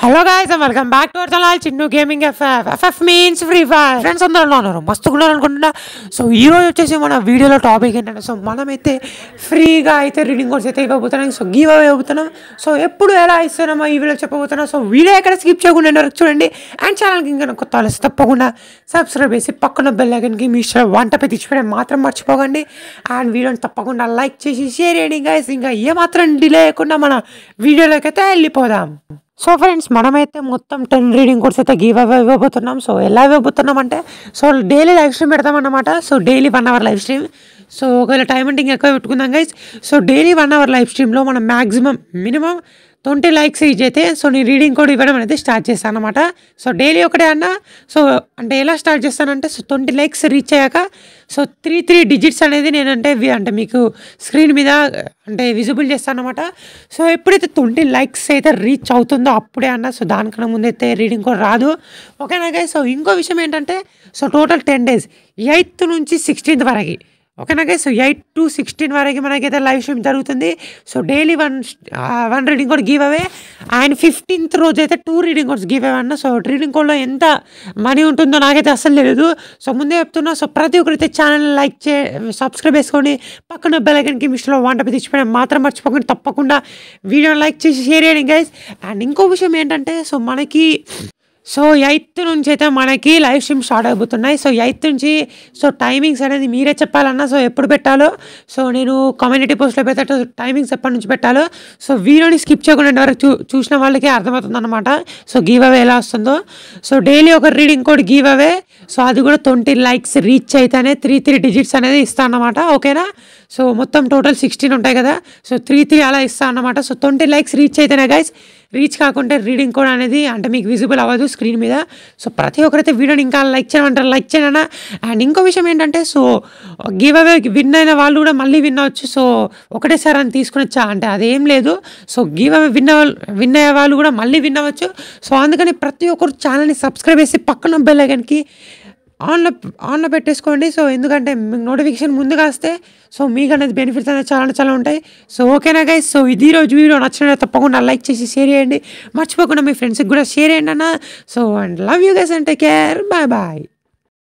hello guys welcome back to our channel Chinnu gaming FF FF means free fire friends అందరూ ఉన్నారు మస్తు కూడా అనుకుంటున్నా సో ఈ రోజు వచ్చేసి మన వీడియోలో టాపిక్ ఏంటంటే సో మనమైతే ఫ్రీగా అయితే రీడింగ్ కోర్స్ అయితే ఇవ్వబోతున్నాం సో గివ్ అవే ఇవ్వబోతున్నాం సో ఎప్పుడు ఎలా ఇస్తున్నామో ఈ వీడియో చెప్పబోతున్నాం సో వీడియో ఎక్కడ స్కిప్ చేయకుండా end వరకు చూడండి అండ్ ఛానల్కి ఇంకా కొత్త వాళ్ళు తప్పకుండా సబ్స్క్రైబ్ చేసి పక్కన బెల్ ఐకన్కి మీ ఇష్టం వంట పై తెచ్చిపోయడం మాత్రం మర్చిపోకండి అండ్ వీడియోని తప్పకుండా లైక్ చేసి షేర్ చేయండి గైస్ ఇంకా ఏమాత్రం డిలే చేయకుండా మన వీడియోలోకి అయితే వెళ్ళిపోదాం సో ఫ్రెండ్స్ మనమైతే మొత్తం టెన్ రీడింగ్ కోర్స్ అయితే గివ్ అవే ఇవ్వబోతున్నాం సో ఎలా ఇవ్వబోతున్నాం అంటే సో డైలీ లైవ్ స్ట్రీమ్ పెడతాం అన్నమాట so daily one hour live stream so ఒకవేళ టైం అంటే ఇంకా ఎక్కువ పెట్టుకుందాం guys so daily one hour live స్ట్రీమ్లో మనం maximum minimum twenty likes is అయితే సో నేను రీడింగ్ కోడ్ ఇవ్వడం అనేది స్టార్ట్ చేస్తాను అనమాట సో డైలీ ఒకటే అన్న సో అంటే ఎలా స్టార్ట్ చేస్తానంటే సో ట్వంటీ లైక్స్ రీచ్ అయ్యాక సో త్రీ త్రీ డిజిట్స్ అనేది నేను అంటే వి- అంటే మీకు స్క్రీన్ మీద అంటే విజిబుల్ చేస్తాను అనమాట సో ఎప్పుడైతే ట్వంటీ లైక్స్ అయితే రీచ్ అవుతుందో అప్పుడే అన్న సో దానికన్నా ముందు అయితే రీడింగ్ కూడా రాదు ఓకేనా గైస్ సో ఇంకో విషయం ఏంటంటే so total ten days eighth నుంచి సిక్స్టీన్త్ వరకు ఓకేనా guys so eight to sixteen వరకు మనకైతే లైవ్ స్ట్రీమ్ జరుగుతుంది so daily one one reading code give away and fifteenth రోజు అయితే two reading codes give away అన్న సో రీడింగ్ కోడ్లో ఎంత మనీ ఉంటుందో నాకైతే అస్సలు తెలియదు సో ముందే చెప్తున్నా సో ప్రతి ఒక్కరైతే ఛానల్ లైక్ చే సబ్స్క్రైబ్ చేసుకోండి పక్కన బెల్ ఐకన్కి మిస్లో వంట తెచ్చిపోయిన మాత్రం మర్చిపోకండి తప్పకుండా వీడియోని లైక్ చేసి షేర్ చేయండి గైస్ అండ్ ఇంకో విషయం ఏంటంటే సో మనకి సో ఎయిత్ నుంచి అయితే మనకి లైవ్ స్ట్రీమ్ స్టార్ట్ అయిపోతున్నాయి సో ఎయిత్ నుంచి సో టైమింగ్స్ అనేది మీరే చెప్పాలన్నా సో ఎప్పుడు పెట్టాలో సో నేను కమ్యూనిటీ పోస్ట్లో పెట్టేట టైమింగ్స్ ఎప్పటి నుంచి పెట్టాలో సో వీడియోని స్కిప్ చేయకుండా end వరకు చూ చూసిన వాళ్ళకి అర్థమవుతుంది అనమాట సో గివ్ అవే ఎలా వస్తుందో సో డైలీ ఒక reading code give away so అది కూడా ట్వంటీ లైక్స్ రీచ్ అయితేనే త్రీ త్రీ డిజిట్స్ అనేది ఇస్తాను అనమాట ఓకేనా సో మొత్తం టోటల్ సిక్స్టీన్ ఉంటాయి కదా సో త్రీ త్రీ అలా ఇస్తాను అనమాట సో ట్వంటీ లైక్స్ రీచ్ అయితేనే గైస్ రీచ్ కాకుంటే రీడింగ్ కోడ్ అనేది అంటే మీకు విజిబుల్ అవ్వదు స్క్రీన్ మీద సో ప్రతి ఒక్కరైతే వీడియోని ఇంకా లైక్ చేయమంటారు లైక్ చేయనా అండ్ ఇంకో విషయం ఏంటంటే సో గివ్ అవే విన్ అయిన వాళ్ళు కూడా మళ్ళీ విన్ అవ్వచ్చు సో ఒకటేసారి అని తీసుకునొచ్చా అంటే అదేం లేదు so give away win win అయ్యే వాళ్ళు కూడా మళ్ళీ విన్ అవ్వచ్చు సో అందుకని ప్రతి ఒక్కరు ఛానల్ని సబ్స్క్రైబ్ చేసి పక్కన బెల్ ఐకన్కి ఆన్లో ఆన్లో పెట్టేసుకోండి సో ఎందుకంటే మీకు నోటిఫికేషన్ ముందుగా వస్తే సో మీకు అనేది బెనిఫిట్స్ అనేది చాలా చాలా ఉంటాయి సో ఓకేనా గైస్ సో ఇది రోజు వీడియో నచ్చినట్టు తప్పకుండా లైక్ చేసి షేర్ చేయండి మర్చిపోకుండా మీ ఫ్రెండ్స్కి కూడా షేర్ చేయండి అన్న so and love you guys and take care bye bye